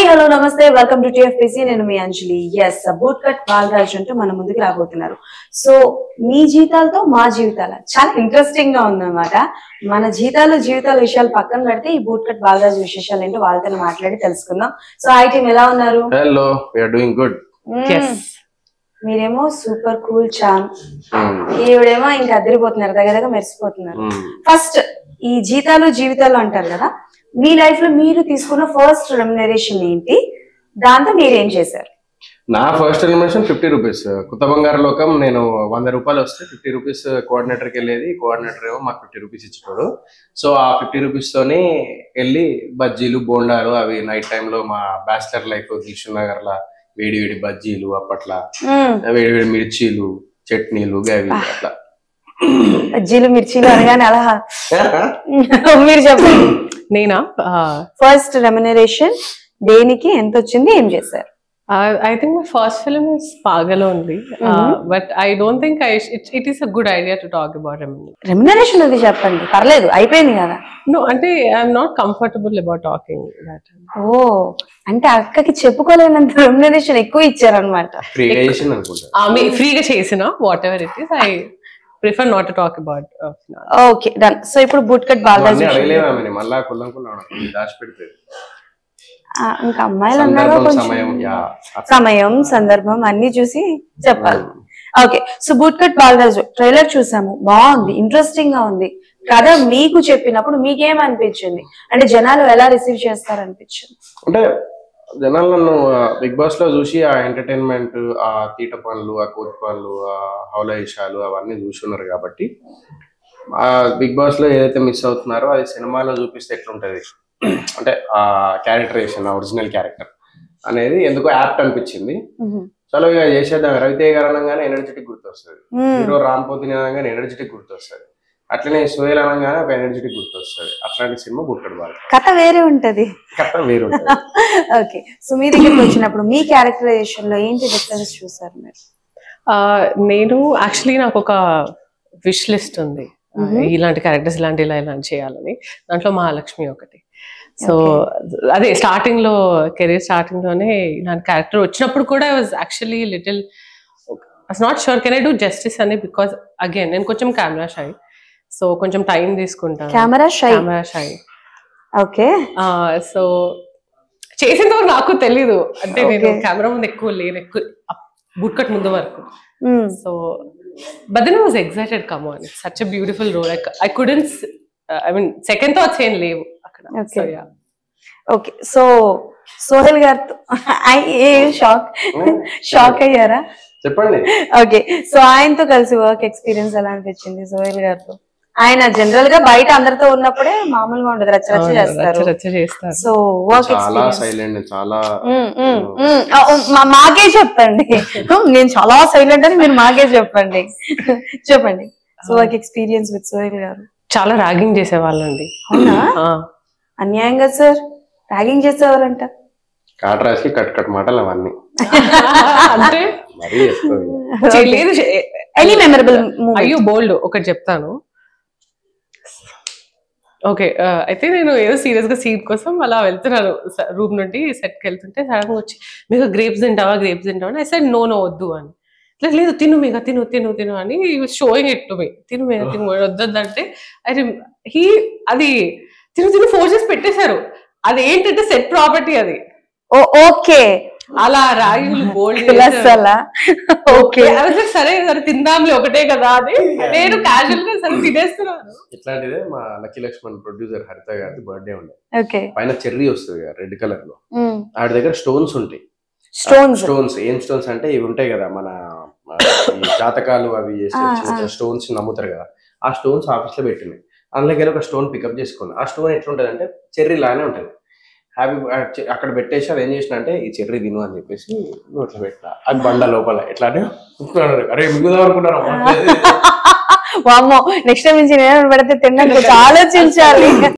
Hello నమస్తే welcome to TFPC నేను మీ అంజలి ఎస్ బూట్ కట్ బాలరాజు అంటూ మన ముందుకు రాబోతున్నారు సో మీ జీతాలతో మా జీవితాల చాలా ఇంట్రెస్టింగ్ గా ఉందన్నమాట మన జీతాలు జీవితాల విషయాలు పక్కన పెడితే ఈ బూట్ కట్ బాలరాజు విశేషాలు ఏంటో వాళ్ళతో మాట్లాడి తెలుసుకుందాం సో ఐ టీమ్ ఎలా ఉన్నారు హలో వీఆర్ డూయింగ్ గుడ్ మ్మ్. మీరేమో సూపర్ కూల్ చాన్ ఈవిడేమో ఇంకా అదిరిపోతున్నారు దగ్గర దగ్గర మెరిసిపోతున్నారు ఫస్ట్ ఈ జీతాలు జీవితాలు అంటారు కదా మీ లైఫ్ లో మీరు తీసుకున్న ఫస్ట్ రెమ్యునరేషన్ ఏంటి దాంతో మీరు ఏం చేశారు నా ఫస్ట్ ఎలిమినేషన్ ఫిఫ్టీ రూపీస్ కొత్త బంగారు లోకం నేను వంద రూపాయలు వస్తే ఫిఫ్టీ రూపీస్ కోఆర్డినేటర్కి వెళ్ళేది కోఆర్డినేటర్ ఏమో మాకు ఫిఫ్టీ రూపీస్ ఇచ్చేటోడు సో ఆ ఫిఫ్టీ రూపీస్ తోని వెళ్ళి బజ్జీలు బోండాలు అవి నైట్ టైంలో మా బ్యాచిలర్ లైఫ్ దిల్షుక్ నగర్ లా వేడి వేడి బజ్జీలు అప్పట్లా మ్మ్. వేడి వేడి మిర్చీలు చట్నీలు గవి అట్లా బజ్జీలు మిర్చీలు అనగానే అలా మీరు చెప్పండి నేనా ఫస్ట్ రెమ్యునరేషన్ దేనికి ఎంత వచ్చింది ఏం చేశారు I think my first film is పాగలో ఉంది but I don't think I it is a good idea to talk about remuneration remuneration అది చెప్పండి పర్లేదు అయిపోయింది కదా నో అంటే I'm not comfortable about talking that oh అంటే అక్కకి చెప్పుకోలేనంత రెమ్యునరేషన్ ఎక్కువ ఇచ్చారనమాట ఫ్రీగా చేసింది అనుకుంటా ఆమె ఫ్రీగా చేసిన whatever it is I prefer not to talk about okay done so ఇప్పుడు బూట్ కట్ బాలరాజు అన్నీ విషయం. అడగలేము ఆమెని మళ్ళా కుల్లం కుల్లం దాచి పెడితే ఆ, ఇంకా అమ్మాయిలు అన్నాక సందర్భం కొంచెం సమయం యా సమయం సందర్భం అన్ని చూసి చెప్పాలి okay so Boot Cut Balaraju trailer చూసాము బాగుంది ఇంట్రెస్టింగ్ గా ఉంది కథ మీకు చెప్పినప్పుడు మీకేం అనిపించింది అంటే జనాలు ఎలా రిసీవ్ చేస్తారు అనిపించింది అంటే జనాలు నన్ను బిగ్ బాస్ లో చూసి ఆ ఎంటర్టైన్మెంట్ ఆ తీట పనులు ఆ కోతి పనులు ఆ హౌలయిషాలు అవన్నీ చూసున్నారు కాబట్టి ఆ బిగ్ బాస్ లో ఏదైతే మిస్ అవుతున్నారో అది సినిమాలో చూపిస్తే ఎట్లుంటది అంటే ఆ క్యారెక్టరేషన్ ఒరిజినల్ క్యారెక్టర్ అనేది ఎందుకో యాప్ట్ అనిపించింది చలో ఇక చేసేద్దాం రవితేజ గారు అనగానే ఎనర్జెటిక్ గుర్తొస్తుంది హీరో రామ్ పోతిని అనగానే ఎనర్జెటిక్ గుర్తొస్తుంది అట్లనే సోయల్ అనగానే ఒక ఎనర్జెటిక్ గుర్తొస్తుంది అట్లాంటి సినిమా గుర్తుడు బాగా కథ వేరే ఉంటది కరెక్ట్ వేరు ఓకే సో మీ దగ్గరికి వచ్చినప్పుడు మీ క్యారెక్టరైజేషన్ లో ఏంటి డిఫరెన్స్ చూసారు మీరు నేను యాక్చువల్లీ నాకు ఒక విష్ లిస్ట్ ఉంది Uh, ఇలాంటి క్యారెక్టర్స్ ఇలాంటి ఇలా ఇలాంటి చేయాలని దాంట్లో మహాలక్ష్మి ఒకటి సో అదే స్టార్టింగ్ లో కెరీర్ స్టార్టింగ్ లోనే ఇలాంటి క్యారెక్టర్ వచ్చినప్పుడు కూడా was actually little as not sure can I do justice అని బికాస్ అగైన్ నేను కొంచెం కెమెరా షై సో కొంచెం టైం తీసుకుంటాను camera shy camera shy okay so చేసేంత వరకు నాకు తెలీదు అంటే నేను Okay. కెమెరా ముందు ఎక్కువ లేను ఎక్కువ బుట్కట్ ముందు వరకు so but then was excited come on such a beautiful role I couldn't I mean second thoughts ఏం లేవు అక్కడ Okay. So ya okay so Sohel గారితో ఐ- ఏ షాక్ షాక్ అయ్యారా చెప్పండి ఓకే సో ఆయనతో కలిసి వర్క్ ఎక్స్పీరియన్స్ ఎలా అనిపించింది సోహెల్ గారితో ఆయన జనరల్ గా బయట అందరితో ఉన్నప్పుడే మామూలుగా ఉండదు రచ్చ రచ్చ చేస్తారు రచ్చ చేస్తారు సో వర్క్ చాలా ఎక్స్పీరియన్స్ సైలెంట్ చాలా మాకే చెప్పండి నేను చాలా సైలెంట్ అని మీరు మాకే చెప్పండి చెప్పండి so work experience with Sohel garu చాలా ర్యాగింగ్ చేసేవాళ్ళండి అవునా ఆ, అన్యాయంగా సార్ ర్యాగింగ్ చేసేవారంట కాట రాసి కట్ కట్ మాటలు అవన్నీ అంటే మరీ ఎక్కువ చే- లేదు చే- ఎనీ మెమరబుల్ అయ్యో బోల్డ్ ఒకటి చెప్తాను ఓకే అయితే నేను ఏదో సీరియస్ గా సీట్ కోసం అలా వెళ్తున్నాను రూమ్ నుండి సెట్ కి వెళ్తుంటే సడన్ గా వచ్చి మీకు గ్రేప్స్ తింటావా గ్రేప్స్ తింటావా అని సైడ్ నో నో వద్దు అని లేదు లేదు తిను మీగా తిను తిను తిను అని షోయింగ్ ఇట్ టు మీ తిను మీద తిను వద్దంటే అది హీ అది తిను తిను ఫోర్ చేసి పెట్టేశారు అది ఏంటంటే సెట్ ప్రాపర్టీ అది ఓకే అలా రాయులు బోల్డ్ ప్లస్ అలా ఓకే ఓకే సరే సరే తిందాంలే ఒకటే కదా అని నేను క్యాజువల్ గా సరే తినేస్తున్నాను ఇట్లాంటిదే మా లక్కీ లక్ష్మణ్ ప్రొడ్యూసర్ హరిత గారి బర్త్డే ఉండే ఓకే పైన చెర్రీ వస్తుంది రెడ్ కలర్ లో ఆడి దగ్గర స్టోన్స్ ఉంటాయి స్టోన్స్ స్టోన్స్ ఏం స్టోన్స్ అంటే ఇవి ఉంటాయి కదా మన ఆ, ఈ జాతకాలు అవి చేసే ఆ, చిన్న చిన్న స్టోన్స్ నమ్ముతారు కదా ఆ స్టోన్స్ ఆఫీస్ లో పెట్టినాయి అందులోకి వెళ్ళి ఒక స్టోన్ పికప్ చేసుకుంది ఆ స్టోన్ ఎట్లుంటది అంటే చెర్రీ లానే ఉంటది హ్యాపీ అక్కడ పెట్టేసి అది ఏం చేసిన అంటే ఈ చెర్రీ తిను అని చెప్పేసి నోట్లో పెట్టిన అది బండ లోపల ఎట్లా అంటే అరే మిగుదాం అనుకున్నాను వామ్మో నెక్స్ట్ టైం నుంచి నేను పెడితే తిన్నాక ఆలోచించాలి